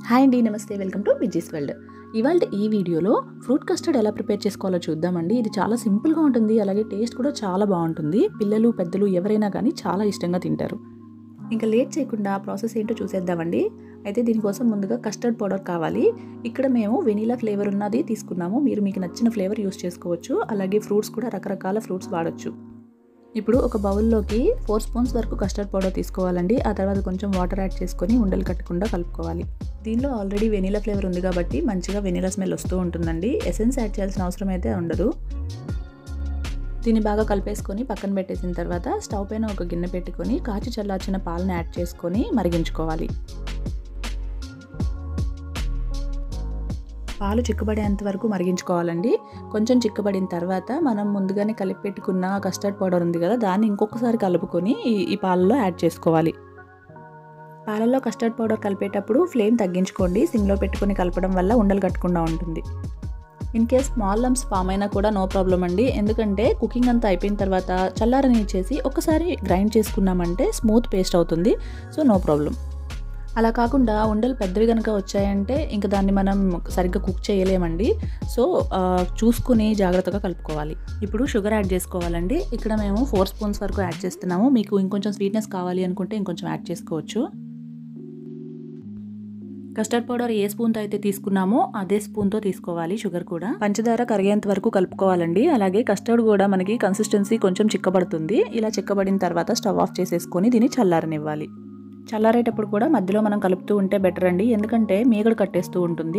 hi అండి నమస్తే welcome to Viji's world ఇవాళ ఈ వీడియోలో ఫ్రూట్ కస్టర్డ్ ఎలా ప్రిపేర్ చేసుకోవాలో చూద్దామండి ఇది చాలా సింపుల్గా ఉంటుంది అలాగే టేస్ట్ కూడా చాలా బాగుంటుంది పిల్లలు పెద్దలు ఎవరైనా కానీ చాలా ఇష్టంగా తింటారు ఇంకా లేట్ చేయకుండా ప్రాసెస్ ఏంటో చూసేద్దామండి అయితే దీనికోసం ముందుగా కస్టర్డ్ పౌడర్ కావాలి ఇక్కడ మేము వెనీలా ఫ్లేవర్ ఉన్నది తీసుకున్నాము మీరు మీకు నచ్చిన ఫ్లేవర్ యూస్ చేసుకోవచ్చు అలాగే ఫ్రూట్స్ కూడా రకరకాల ఫ్రూట్స్ వాడచ్చు ఇప్పుడు ఒక బౌల్లోకి ఫోర్ స్పూన్స్ వరకు కస్టర్డ్ పౌడర్ తీసుకోవాలండి ఆ తర్వాత కొంచెం వాటర్ యాడ్ చేసుకొని ఉండలు కట్టకుండా కలుపుకోవాలి దీనిలో ఆల్రెడీ వెనీలా ఫ్లేవర్ ఉంది కాబట్టి మంచిగా వెనీలా స్మెల్ వస్తూ ఉంటుందండి ఎసెన్స్ యాడ్ చేయాల్సిన అవసరం అయితే ఉండదు దీన్ని బాగా కలిపేసుకొని పక్కన పెట్టేసిన తర్వాత స్టవ్ పైన ఒక గిన్నె పెట్టుకొని కాచి చల్లార్చిన పాలను యాడ్ చేసుకొని మరిగించుకోవాలి పాలు చిక్కబడేంత వరకు మరిగించుకోవాలండి కొంచెం చిక్కబడిన తర్వాత మనం ముందుగానే కలిపి పెట్టుకున్న కస్టర్డ్ పౌడర్ ఉంది కదా దాన్ని ఇంకొకసారి కలుపుకొని ఈ ఈ పాలలో యాడ్ చేసుకోవాలి పాలల్లో కస్టర్డ్ పౌడర్ కలిపేటప్పుడు ఫ్లేమ్ తగ్గించుకోండి సిమ్లో పెట్టుకొని కలపడం వల్ల ఉండలు కట్టకుండా ఉంటుంది in case small lumps form అయినా కూడా నో ప్రాబ్లం అండి ఎందుకంటే కుకింగ్ అంతా అయిపోయిన తర్వాత చల్లారని ఇచ్చేసి ఒకసారి గ్రైండ్ చేసుకున్నామంటే స్మూత్ పేస్ట్ అవుతుంది సో నో ప్రాబ్లం అలా కాకుండా ఉండలు పెద్దవి కనుక వచ్చాయంటే ఇంకా దాన్ని మనం సరిగ్గా కుక్ చేయలేమండి సో చూసుకుని జాగ్రత్తగా కలుపుకోవాలి ఇప్పుడు షుగర్ యాడ్ చేసుకోవాలండి ఇక్కడ మేము ఫోర్ స్పూన్స్ వరకు యాడ్ చేస్తున్నాము మీకు ఇంకొంచెం స్వీట్నెస్ కావాలి అనుకుంటే ఇంకొంచెం యాడ్ చేసుకోవచ్చు కస్టర్డ్ పౌడర్ ఏ స్పూన్తో అయితే తీసుకున్నామో అదే స్పూన్తో తీసుకోవాలి షుగర్ కూడా పంచదార కరిగేంత వరకు కలుపుకోవాలండి అలాగే కస్టర్డ్ కూడా మనకి కన్సిస్టెన్సీ కొంచెం చిక్కబడుతుంది ఇలా చిక్కబడిన తర్వాత స్టవ్ ఆఫ్ చేసేసుకొని దీన్ని చల్లారనివ్వాలి చల్లారేటప్పుడు కూడా మధ్యలో మనం కలుపుతూ ఉంటే బెటర్ అండి ఎందుకంటే మీగడ కట్టేస్తూ ఉంటుంది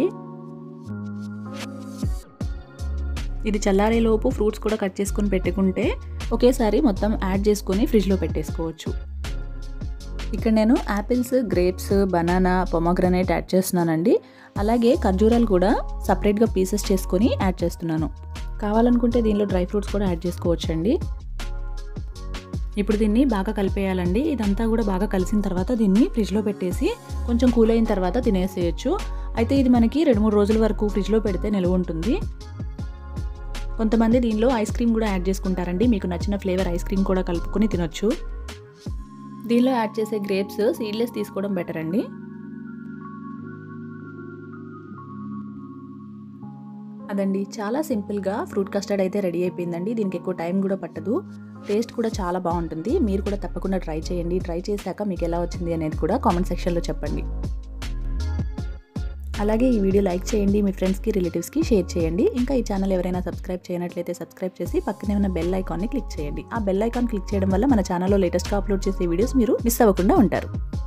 ఇది చల్లారేలోపు ఫ్రూట్స్ కూడా కట్ చేసుకొని పెట్టుకుంటే ఒకేసారి మొత్తం యాడ్ చేసుకొని ఫ్రిడ్జ్లో పెట్టేసుకోవచ్చు ఇక్కడ నేను apples grapes banana pomegranate add చేస్తున్నానండి అలాగే ఖర్జూరాలు కూడా సపరేట్గా పీసెస్ చేసుకొని యాడ్ చేస్తున్నాను కావాలనుకుంటే దీనిలో డ్రై ఫ్రూట్స్ కూడా యాడ్ చేసుకోవచ్చండి ఇప్పుడు దీన్ని బాగా కలిపేయాలండి ఇదంతా కూడా బాగా కలిసిన తర్వాత దీన్ని ఫ్రిడ్జ్లో పెట్టేసి కొంచెం కూల్ అయిన తర్వాత తినేసేయచ్చు అయితే ఇది మనకి రెండు మూడు రోజుల వరకు ఫ్రిడ్జ్లో పెడితే నిల్వ ఉంటుంది కొంతమంది దీనిలో ఐస్ క్రీమ్ కూడా యాడ్ చేసుకుంటారండి మీకు నచ్చిన ఫ్లేవర్ ఐస్ క్రీమ్ కూడా కలుపుకొని తినొచ్చు దీనిలో యాడ్ చేసే గ్రేప్స్ సీడ్లెస్ తీసుకోవడం బెటర్ అండి అదండి చాలా సింపుల్గా ఫ్రూట్ కస్టర్డ్ అయితే రెడీ అయిపోయిందండి దీనికి ఎక్కువ టైం కూడా పట్టదు టేస్ట్ కూడా చాలా బాగుంటుంది మీరు కూడా తప్పకుండా ట్రై చేయండి ట్రై చేశాక మీకు ఎలా వచ్చింది అనేది కూడా కామెంట్ సెక్షన్లో చెప్పండి అలాగే ఈ వీడియో లైక్ చేయండి మీ ఫ్రెండ్స్కి రిలేటివ్స్కి షేర్ చేయండి ఇంకా ఈ ఛానల్ ఎవరైనా సబ్స్క్రైబ్ చేయనట్లయితే సబ్స్క్రైబ్ చేసి పక్కనే ఉన్న బెల్ ఐకాన్ని క్లిక్ చేయండి ఆ బెల్ ఐకాన్ క్లిక్ చేయడం వల్ల మన ఛానల్లో లేటెస్ట్గా అప్లోడ్ చేసే వీడియోస్ మీరు మిస్ అవ్వకుండా ఉంటారు